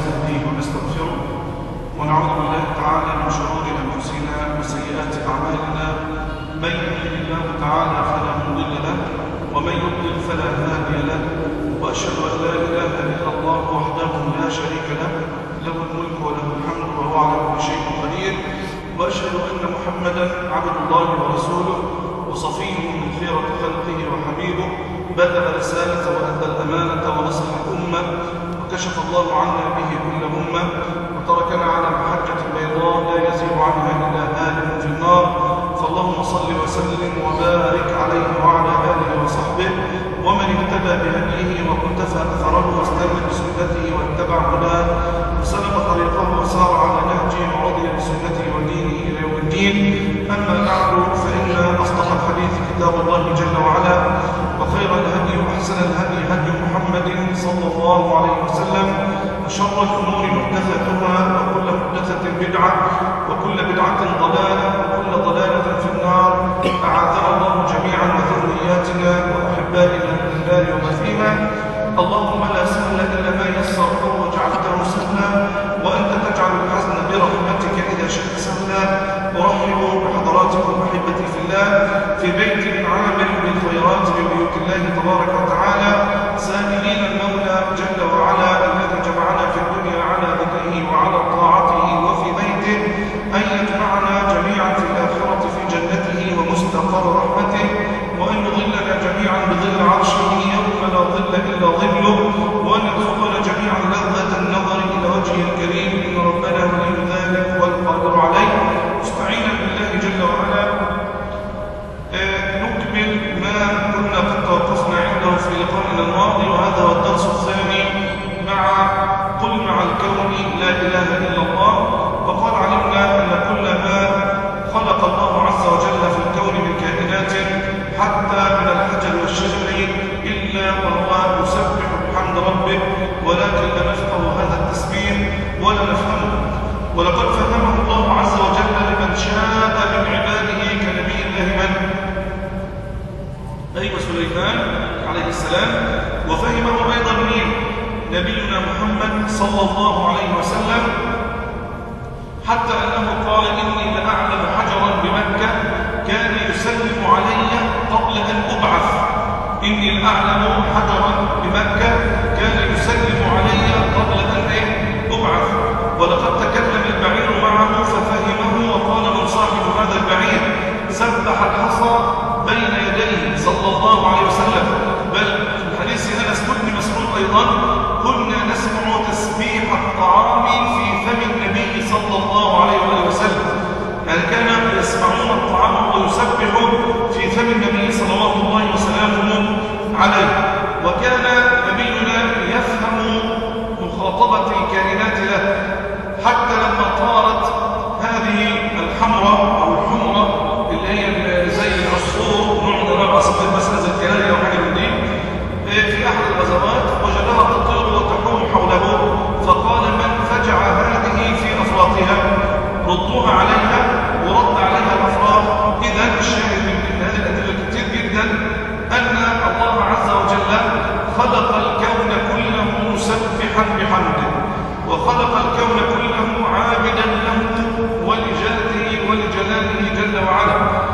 ونستهديه ونستغفره ونعوذ بالله تعالى من شرور انفسنا وسيئات اعمالنا من يهده الله تعالى فلا مضل له ومن يضلل فلا هادي له واشهد ان لا اله الا الله وحده لا شريك له له الملك وله الحمد وهو على كل شيء قدير واشهد ان محمدا عبد الله ورسوله وصفيه من خيره خلقه وحبيبه بلغ رسالة وأدى الأمانة ونصح الأمة وكشف الله عنا به كل أمة وتركنا على محجة بيضاء لا يزيغ عنها إلا هالك في النار فاللهم صل وسلم وبارك عليه وعلى آله وصحبه ومن اهتدى بهديه وكتفى أثره واستنى بسنته واتبع هداه وسلك طريقه وسار على نهجه ورضي بسنته ودينه إلى يوم الدين أما بعد فإن أصدق الحديث كتاب الله جل وعلا وخير الهدي وأحسن الهدي هدي محمد صلى الله عليه وسلم وشر الأمور محدثاتها وكل محدثة بدعة وكل بدعة ضلالة وكل ضلالة في النار أعاذنا الله جميعا وذرياتنا وأحبائنا من النار وما فيها اللهم لا سهل إلا ما يسرته وجعلته سهلا وأنت تجعل الحزن برحمتك إذا شئت سهلا أرحب بحضراتكم أحبتي في الله في بيت من عمل بالخيرات من بيوت الله تبارك وتعالى سائلين المولى جل وعلا الذي جمعنا في الدنيا على ذكره وعلى طاعته وفي بيته أن يجمعنا جميعا في الآخرة في جنته ومستقر رحمته وأن يظلنا جميعا بظل عرشه يوم لا ظل إلا ظله وأن يرزقنا جميعا لذة النظر إلى وجهه الكريم إن ربنا ولي ذلك والقادر عليه مستعينا بالله جل وعلا نكمل ما كنا قد توقفنا عنده في لقائنا الماضي وهذا هو الدرس الثاني مع قل مع الكون لا اله الا الله وقد علمنا ان كل ما خلق الله عز وجل في الكون من كائنات حتى من الحجر والشجر الا وهو يسبح بحمد ربه ولكن لا نفقه هذا التسبيح ولا نفهمه ولقد فهمه الله عز وجل لمن شاء من عباده كنبي الله من أيوة سليمان عليه السلام وفهمه أيضا مين نبينا محمد صلى الله عليه وسلم حتى أنه قال إني لأعلم حجرا بمكة كان يسلم علي قبل أن أبعث إني لأعلم حجرا بمكة كان يسلم علي قبل أن أبعث ولقد تكلم البعير معه ففهمه وقال من صاحب هذا البعير سبح الحصى بين يديه صلى الله عليه وسلم بل في الحديث انس بن مسعود ايضا كنا نسمع تسبيح الطعام في فم النبي صلى الله عليه وآله وسلم يعني كانوا يسمعون الطعام ويسبح في فم النبي صلوات الله وسلامه عليه وكان نبينا يفهم مخاطبة الكائنات له حتى لما طارت هذه الحمراء أو الحمراء اللي هي زي العصفور نوع من انواع العصافير مثلا زي الكناري او حاجه من دي في احد الغزوات وجدها تطير وتحوم حوله فقال من فجع هذه في افراطها ردوها عليها ورد عليها الافراط اذا الشاهد من هذه الادله كتير جدا ان الله عز وجل خلق الكون كله مسبحا بحمده وخلق الكون كله عابدا له ولجاته ولجلاله جل وعلا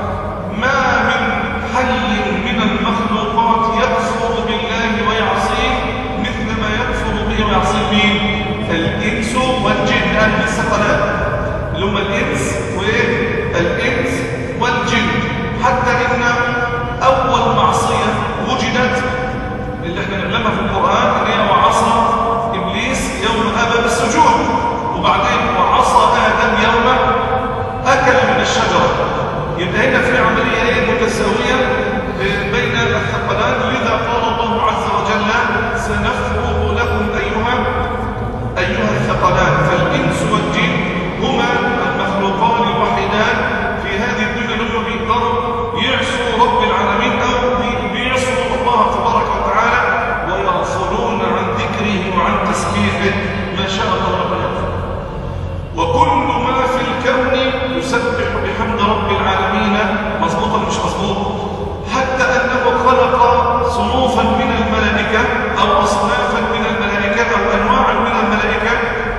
ما من حي من المخلوقات يكفر بالله ويعصيه مثل ما يكفر به ويعصيه مين الانس والجن اهل الثقلات اللي هم الانس وايه الانس والجن حتى ان اول معصيه وجدت اللي احنا نعلمها في القران اللي هي وعصى ابليس يوم ابى بالسجود وبعدين وعصى ادم يوم اكل من الشجره يبقى هنا في عمليه ايه متساويه بين الثقلان لذا قال الله عز وجل سنفرغ لكم ايها ايها الثقلان فالانس والجن هما المخلوقان الوحيدان في هذه الدنيا اللي بيقدروا يعصوا رب العالمين او بيعصوا الله تبارك وتعالى ويغفلون عن ذكره وعن تسبيحه ما شاء الله رب يغفر وكل ما في الكون يسبح بحمد رب العالمين مظبوط ولا مش مظبوط حتى انه خلق صنوفا من الملائكه او اصنافا من الملائكه او انواعا من الملائكه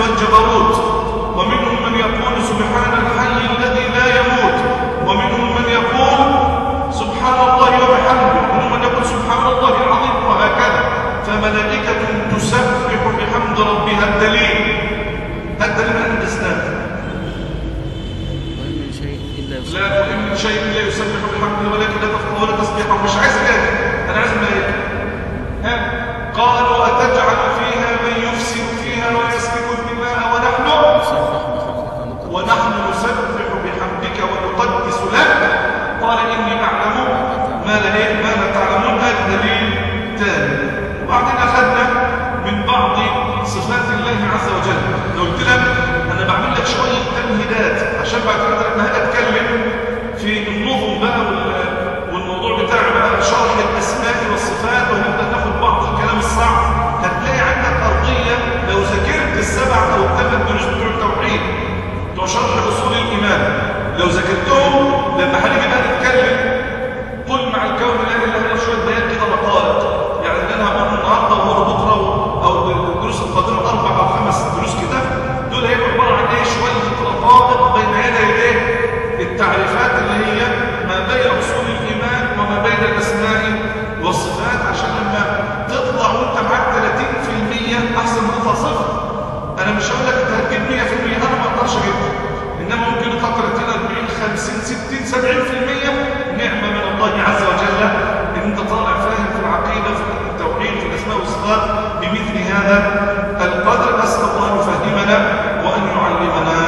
والجبروت ومنهم من يقول سبحان الحي الذي لا يموت ومنهم من يقول سبحان الله وبحمده ومنهم من يقول سبحان الله العظيم وهكذا فملائكة تسبح بحمد ربها الدليل الدليل من الإسلام وإن من شيء إلا يصبح لا تؤمن من شيء لا يسبح بحمده ولكن لا تفقه ولا تسبيحه مش عايز كده انا عايز ملائكه ها قالوا اتجعل فيها من يفسد فيها ويسفك الدماء ونحن سبح بحمدك ونقدس ونحن نسبح بحمدك ونقدس لك قال اني اعلم ما لا إيه؟ ما لا تعلمون هذا دليل تاني وبعدين اخذنا من بعض صفات الله عز وجل لو قلت لك انا بعمل لك شويه تمهيدات عشان بعد كده لما هاجي اتكلم في النظم بقى وال- والموضوع بتاع بقى شرح الاسماء والصفات وهنبدا ناخد بعض الكلام الصعب هتلاقي عندك ارضيه لو ذاكرت السبع او الثمان دروس بتوع التوحيد بتوع شرح اصول الايمان لو ذاكرتهم لما هنيجي بقى نتكلم قل مع الكون لا اله الا شويه بيان كده مقالات يعني اللي انا هقوله النهارده وهو بكره او الدروس القادمه اربع او خمس دروس كده دول هيبقوا عباره عن ايه شويه رقائق بين يدي الايه التعريفات اللي هي ما بين اصول الايمان وما بين الاسماء والصفات عشان لما تطلع وانت معاك 30% احسن من تطلع صفر انا مش هقول لك انت هتجيب 100% انا ما اقدرش اجيبها انما ممكن يطلع 30 40 50 60 70% نعمه من الله عز وجل ان انت طالع فاهم في العقيده في التوحيد في الاسماء والصفات بمثل هذا القدر اسال الله ان يفهمنا وان يعلمنا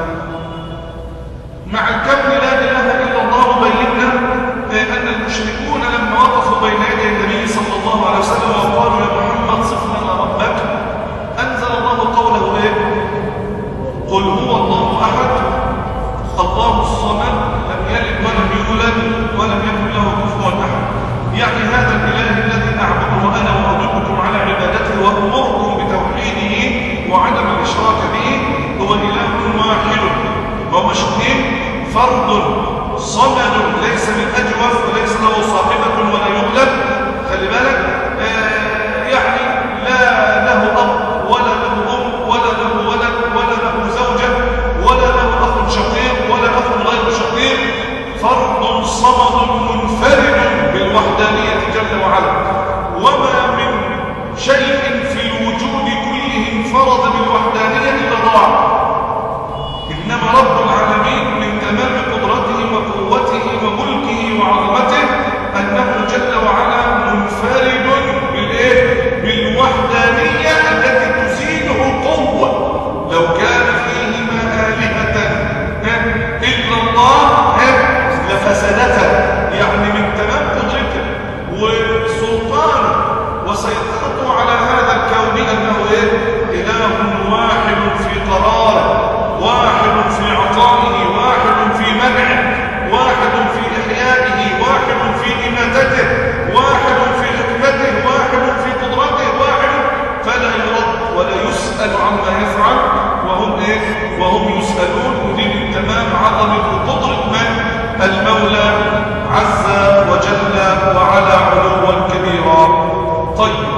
مع الكون لا اله الا الله بينا ان المشركون لما وقفوا بين يدي النبي صلى الله عليه وسلم وقالوا يا محمد صف لنا ربك انزل الله قوله ايه قل هو الله احد الله الصمد لم يلد ولم يولد ولم يكن له كفوا احد يعني هذا الاله الذي اعبده انا وادلكم على عبادته وامركم بتوحيده وعدم الاشراك به هو اله واحد وهو مش اثنين فرد صمد ليس من اجوف وليس له صاحبه ولا يغلب خلي بالك آه يعني لا له اب ولا له ام ولا له ولد ولا له زوجه ولا له اخ شقيق ولا اخ غير شقيق فرد صمد منفرد بالوحدانيه جل وعلا وما من شيء في الوجود كله انفرد بالوحدانيه الا ضاع إنما رب العالمين من تمام قدرته وقوته وملكه وعظمته أنه جل وعلا منفرد بالإيه؟ بالوحدانية التي تزيده قوة لو كان فيهما آلهة ها، إلا الله ها، لفسدتا يعني من تمام قدرته وسلطانه وسيطرته على هذا الكون أنه إيه؟ إله واحد في قراره واحد في عطائه واحد في منعه واحد في إحيائه واحد في إماتته واحد في حكمته واحد في قدرته واحد فلا يرد ولا يسأل عما يفعل وهم إيه؟ وهم يسألون ودين التمام عظمة وقدرة من؟ المولى عز وجل وعلى علوا كبيرا طيب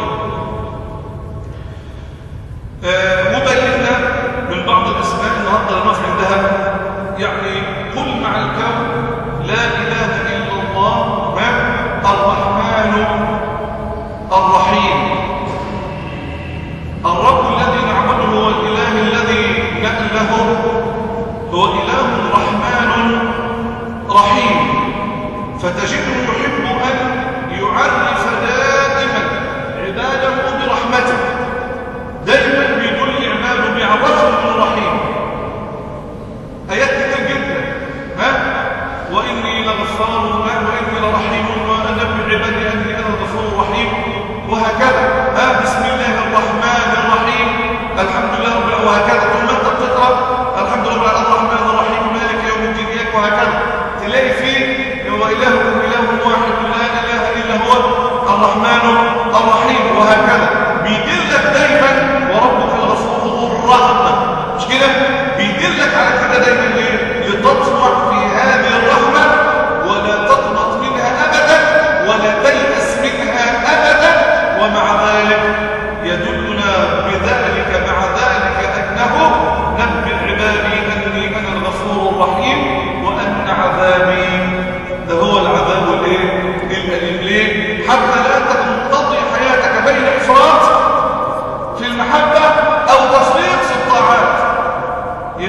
آه، وبينا من بعض الاسماء النهارده اللي نقف عندها يعني قل مع الكون لا اله الا الله ما الرحمن الرحيم الرب الذي نعبده هو الاله الذي نأله هو اله رحمن رحيم فتجده يحب ان يعرف دائما عباده برحمته دايما بيدل عباده بيعرفهم من رحيم ايات كتير جدا ها واني لغفار واني لرحيم وانبئ عبادي اني انا الغفور الرحيم وهكذا ها بسم الله الرحمن الرحيم الحمد لله رب العالمين وهكذا طول ما انت بتقرا الحمد لله رب الرحمن الرحيم مالك يوم الدين اياك وهكذا تلاقي فيه هو الهكم اله واحد لا اله الا هو الرحمن الرحيم وهكذا بيدلك دايما وربك الغفور ذو الرحمه مش كده بيدلك على كده دايما ليه لتطمع في هذه الرحمه ولا تقنط منها ابدا ولا تيأس منها ابدا ومع ذلك يدلنا بذلك مع ذلك انه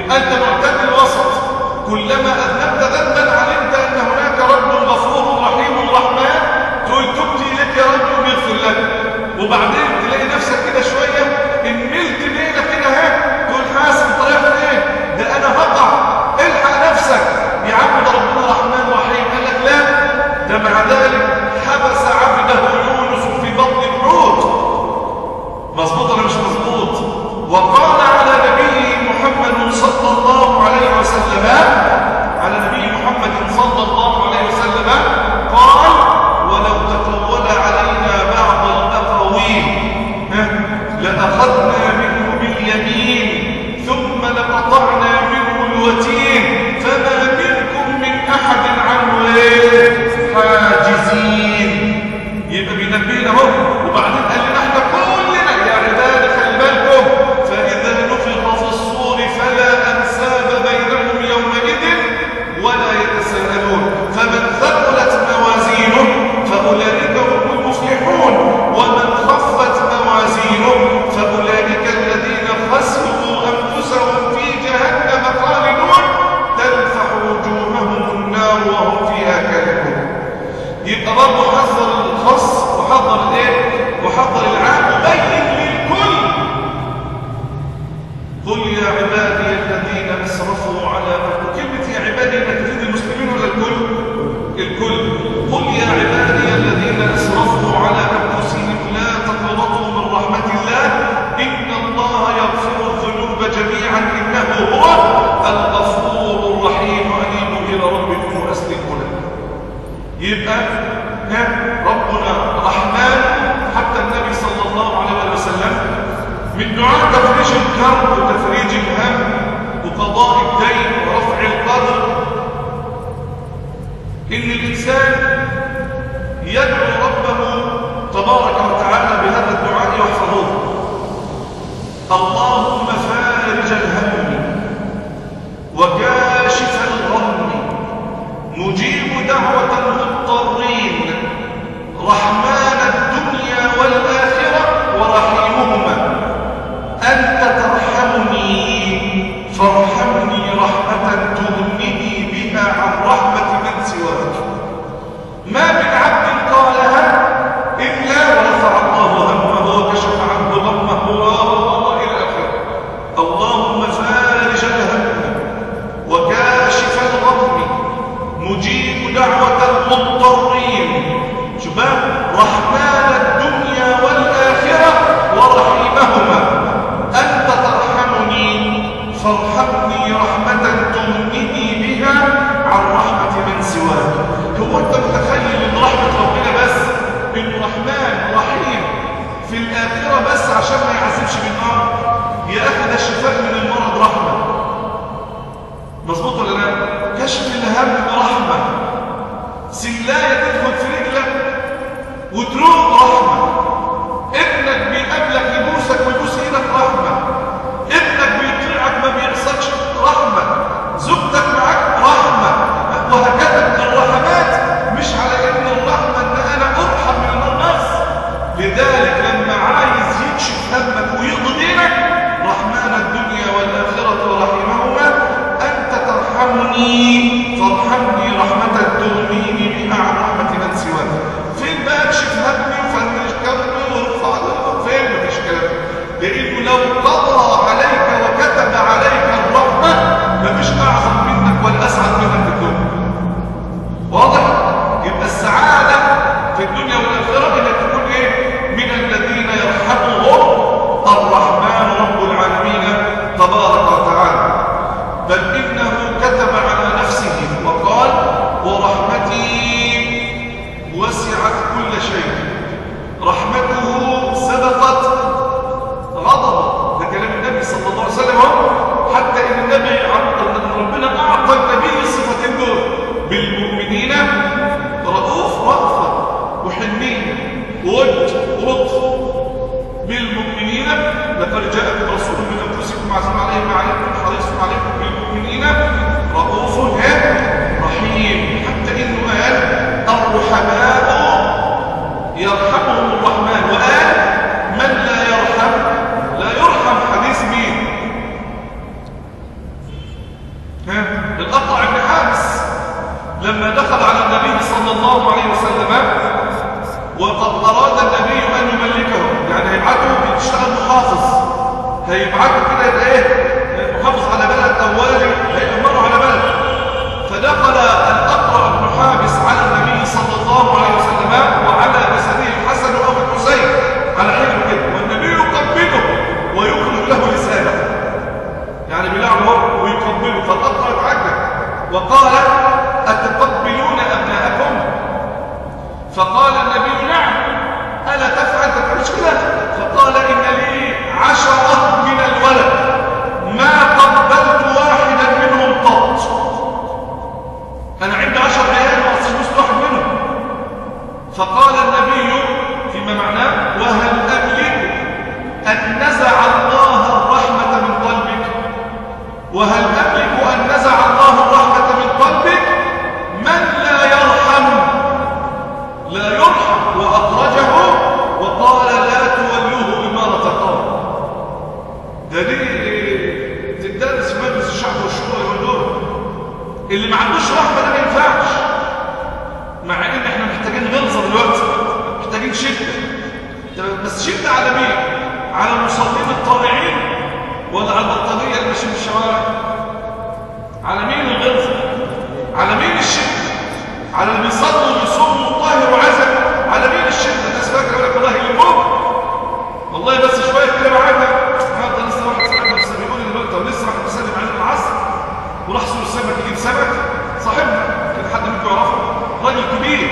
أنت معتدل الوسط كلما أذنبت ذنبا علمت أن هناك رب غفور رحيم رحمن تقول تبت إليك يا رب ويغفر لك وبعدين تلاقي نفسك كده شوية إن ملت ليلة كده ها تقول حاسب طريقة إيه ده أنا هقع الحق نفسك يا عم ده ربنا رحمن رحيم قال لك لا ده مع ذلك حبس عبده يونس في بطن الحوت مظبوط ولا مش مظبوط وقال على نبيه محمد صلى الله عليه وسلم على نبي محمد صلى الله عليه وسلم قال ولو تقول علينا بعض الأقاويل ها، لأخذنا منه باليمين ثم لقطعنا منه الوتين فما منكم من أحد عنه إيه؟ حاجزين يبقى بينبينا اهو وبعدين قال لنا احنا كلنا يا عباد خلي بالكم فاذا نفخ في الصور فلا انساب بينهم يومئذ ولا يتساءلون فمن ثقلت موازينه فاولئك هم المفلحون ومن خفت موازينه فاولئك الذين خسروا انفسهم في جهنم خالدون تلفح وجوههم النار وهم فيها كالحون يبقى برضه حذر الخاص وحذر الايه وحذر العام وبين للكل قل يا عبادي الذين اسرفوا على انفسهم كلمه يا عبادي انك تفيد المسلمين ولا الكل الكل قل يا عبادي الذين اسرفوا على انفسهم لا تقنطوا من رحمه الله ان الله يغفر الذنوب جميعا انه هو الغفور الرحيم انيبوا الى ربكم واسلموا له يبقى ها ربنا رحمن حتى النبي صلى الله عليه وسلم من دعاء تفريج الكرب وتفريج الهم وقضاء الدين ورفع القدر ان الانسان يدعو ربه تبارك وتعالى بهذا الدعاء يحفظه اللهم فارج الهم وكاشف الغم مجيب دعوة المضطرين رحمن الدنيا والآخرة ورحيمهما أنت ترحمني فارحمني رحمة تغنني بها عن رحمة من سواك ما من عبد قالها إلا ورفع الله همه وكشف عنه غمه إلى آخره اللهم فارج الهم وكاشف الغم مجيب دعوة المضطرين شباب رحمن الدنيا والآخرة ورحيمهما أنت ترحمني فارحمني رحمة تغنني بها عن رحمة من سواك هو أنت متخيل إن رحمة ربنا بس إنه رحمن رحيم في الآخرة بس عشان ما يعذبش بالنار يا أخي ده الشفاء من المرض رحمة مظبوط ولا لا كشف الهم رحمة سلاية تدخل في رجلك وتروق رحمة ابنك بيقابلك يبوسك ويبوس ايدك رحمة ابنك بيطيعك ما بيعصكش رحمة زوجتك معاك رحمة وهكذا الرحمات مش على ان الرحمة ان انا ارحم من الناس لذلك لما عايز يكشف همك ويقضي دينك رحمن الدنيا والآخرة ورحمهما أنت ترحمني فارحمني رحمة تغنيني بها عن رحمة من سواك فين بقى اكشف همي وفرج كربي وارفع فين مفيش كلام لأنه لو قضى عليك وكتب عليك الرحمة مفيش أعظم منك ولا أسعد منك في الدنيا واضح؟ يبقى السعادة في الدنيا والآخرة إنك تكون إيه؟ من الذين يرحمهم الرحمن رب العالمين تبارك وتعالى بل إنه كتب على نفسه وقال ورحمتي وسعت كل شيء رحمته سبقت غضبه ده كلام النبي صلى الله عليه وسلم اهو. حتى ان النبي عن- ربنا اعطى النبي الصفتين دول بالمؤمنين رؤوف رأفة وحنين ود ولطف بالمؤمنين لقد جاءكم رسول من انفسكم عزيز عليه ما عليكم حريص عليكم بالمؤمنين رؤوف رحيم حتى انه قال الرحماء يرحمهم الرحمن وقال من لا يرحم لا يرحم حديث مين وقد أراد النبي أن يملكه يعني هيبعته يشتغل محافظ هيبعته كده يبقى إيه محافظ على بلد أو والي هيأمره على بلد فدخل الأقرع بن حابس على النبي صلى الله عليه وسلم وعلى جسده الحسن أو الحسين على حجره كده والنبي يقبله ويخرج له لسانه يعني بلعبه ويقبله فالأقرع اتعجب وقال أتقبلون أبناءكم فقال النبي نعم ألا تفعل تفعلش كده فقال إن لي عشرة من الولد ما قبلت واحدا منهم قط أنا عندي عشر عيال ما أصبحت واحد منهم فقال النبي فيما معناه وهل أملك أن نزع الله الرحمة من قلبك وهل أملك أن نزع الله الرحمة من قلبك من لا يرحم لا يرحم وأخرجه وقال لا تولوه إمارة قوم ده دي تدرس في مجلس الشعب والشورى يقول دول اللي ما عندوش رحمة ده ما ينفعش مع ان احنا محتاجين غلظة دلوقتي محتاجين شدة طب بس شدة على مين؟ على المصلين الطائعين ولا على البطارية اللي ماشيين في الشوارع؟ على مين الغلظة؟ على مين الشدة؟ على اللي بيصلي وبيصوم وطاهر وعزم على مين الشدة؟ الناس فاكرة يقول لك والله يلموك والله بس شوية كده معانا النهارده لسه واحد صاحبنا لسه بيقول لي دلوقتي طب لسه واحد بيسلم علينا العصر وراح سوق السمك يجيب سمك صاحبنا كده حد منكم يعرفه راجل كبير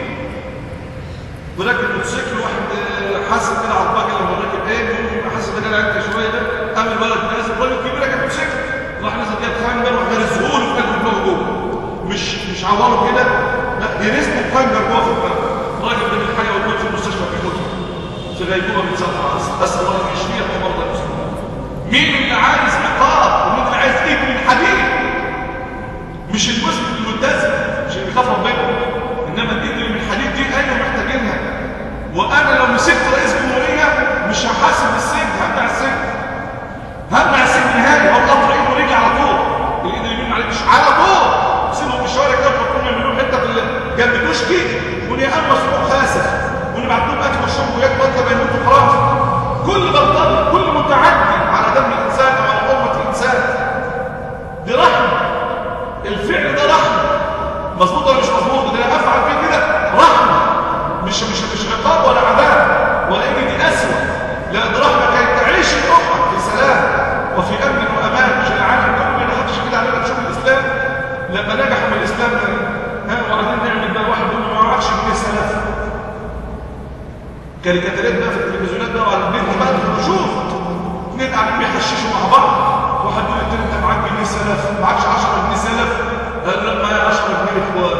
وراكب موتوسيكل واحد آه، حاسب كده على الباقي لما راكب ايه حاسب ده جاي عندي شويه ده قام الولد نازل راجل كبير راكب موتوسيكل راح نازل جاب خنجر وراح غرزه له في قلب دماغه جوه مش مش عوره كده لا جرزت الخنجر جوه في دماغه الراجل ده من حاجه ودوه في المستشفى بيموت في غيبوبه من سبع عصر اسال الله ان يشفيه ومرضى المسلمين مين اللي عايز عقاب ومين اللي عايز ايد من حديد مش المسلم الملتزم مش اللي بيخاف ربنا انما الايد اللي من الحديد دي ايوه محتاجينها وانا لو مسكت رئيس جمهوريه مش هحاسب بالسجن همنع السجن همنع السجن نهائي هو قطع ايده ورجلي على طول الايد اللي بيمين عليه مش على طول سيبهم في الشوارع كده وحطهم يعملوا حته في ال- جنب كشكي ونيقام مسروق خاسف ونبعت لهم اكل وشرب وياكل بطه بيموتوا خلاص كل بلطجي كل متعدي على دم الانسان او على امه الانسان دي رحمه الفعل ده رحمه مظبوط ولا مش مظبوط ده انا افعل فيه كده رحمه مش مش مش عقاب ولا عذاب ولا ان دي اسوء لا دي رحمه كي تعيش الامه في سلام وفي امن وامان مش العالم كله ما يضحكش كده علينا تشوف الاسلام لما نجحوا من الاسلام ها وبعدين نعمل بقى واحد منهم ما يعرفش من السلف كاريكاتيرات بقى في التلفزيونات بقى وعلى البيت بقى شوف اثنين قاعدين بيحششوا مع بعض واحد يقول التاني انت معاك جنيه سلف معكش 10 جنيه سلف قال لا معايا 10 جنيه اخوان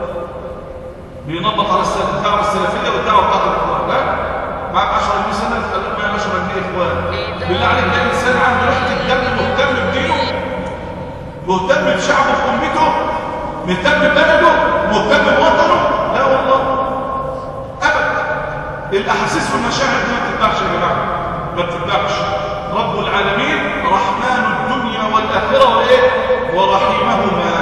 بينبط على السلف الدعوه السلفيه والدعوه بتاعت الاخوان لا معاك 10 جنيه سلف قال لا معايا 10 جنيه اخوان بالله عليك ده انسان عنده ريحه الدم مهتم بدينه مهتم بشعبه وامته مهتم ببلده مهتم بوطنه لا والله ابدا الاحاسيس والمشاعر دي ما بتتباعش يا جماعه ما بتتباعش رب العالمين رحمن الدنيا والاخره وايه ورحيمهما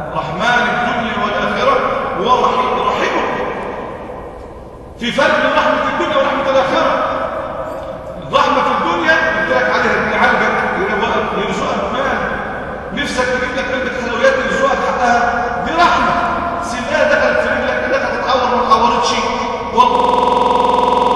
رحمن الدنيا والاخره ورحيم رحمه في فرق بين رحمه